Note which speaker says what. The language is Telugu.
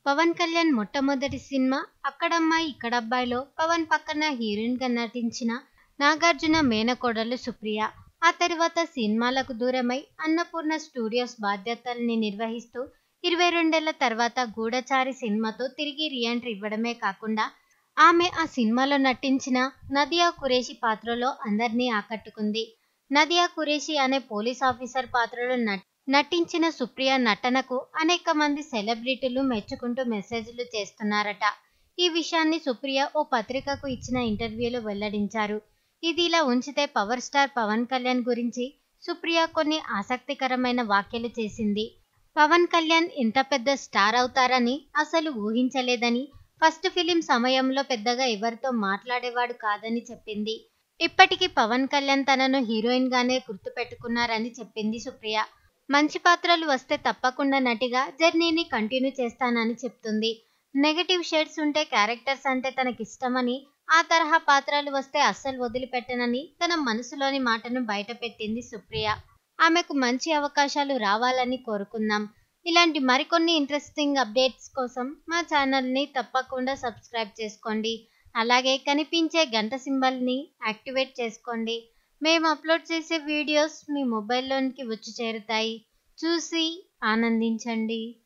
Speaker 1: పవన్ కళ్యాణ్ మొట్టమొదటి సినిమా అక్కడమ్మాయి ఇక్కడబ్బాయిలో పవన్ పక్కన హీరోయిన్ గా నటించిన నాగార్జున మేనకోడలు సుప్రియ ఆ తర్వాత సినిమాలకు దూరమై అన్నపూర్ణ స్టూడియోస్ బాధ్యతల్ని నిర్వహిస్తూ ఇరవై రెండేళ్ల తర్వాత గూఢచారి సినిమాతో తిరిగి రీఎంట్రీ ఇవ్వడమే కాకుండా ఆమె ఆ సినిమాలో నటించిన నదియా కురేషి పాత్రలో అందరినీ ఆకట్టుకుంది నదియా కురేషి అనే పోలీస్ ఆఫీసర్ పాత్రలో నటి నటించిన సుప్రియ నటనకు అనేక మంది సెలబ్రిటీలు మెచ్చుకుంటూ మెసేజ్లు చేస్తున్నారట ఈ విషయాన్ని సుప్రియ ఓ పత్రికకు ఇచ్చిన ఇంటర్వ్యూలో వెల్లడించారు ఇది ఇలా ఉంచితే పవర్ స్టార్ పవన్ కళ్యాణ్ గురించి సుప్రియ కొన్ని ఆసక్తికరమైన వ్యాఖ్యలు చేసింది పవన్ కళ్యాణ్ ఇంత పెద్ద స్టార్ అవుతారని అసలు ఊహించలేదని ఫస్ట్ ఫిలిం సమయంలో పెద్దగా ఎవరితో మాట్లాడేవాడు కాదని చెప్పింది ఇప్పటికీ పవన్ కళ్యాణ్ తనను హీరోయిన్ గానే గుర్తుపెట్టుకున్నారని చెప్పింది సుప్రియ మంచి పాత్రలు వస్తే తప్పకుండా నటిగా జర్నీని కంటిన్యూ చేస్తానని చెప్తుంది నెగటివ్ షేడ్స్ ఉంటే క్యారెక్టర్స్ అంటే తనకిష్టమని ఆ తరహా పాత్రలు వస్తే అస్సలు వదిలిపెట్టనని తన మనసులోని మాటను బయటపెట్టింది సుప్రియ ఆమెకు మంచి అవకాశాలు రావాలని కోరుకుందాం ఇలాంటి మరికొన్ని ఇంట్రెస్టింగ్ అప్డేట్స్ కోసం మా ఛానల్ని తప్పకుండా సబ్స్క్రైబ్ చేసుకోండి అలాగే కనిపించే గంట సింబల్ని యాక్టివేట్ చేసుకోండి మేము అప్లోడ్ చేసే వీడియోస్ మీ మొబైల్లోనికి వచ్చి చేరుతాయి చూసి ఆనందించండి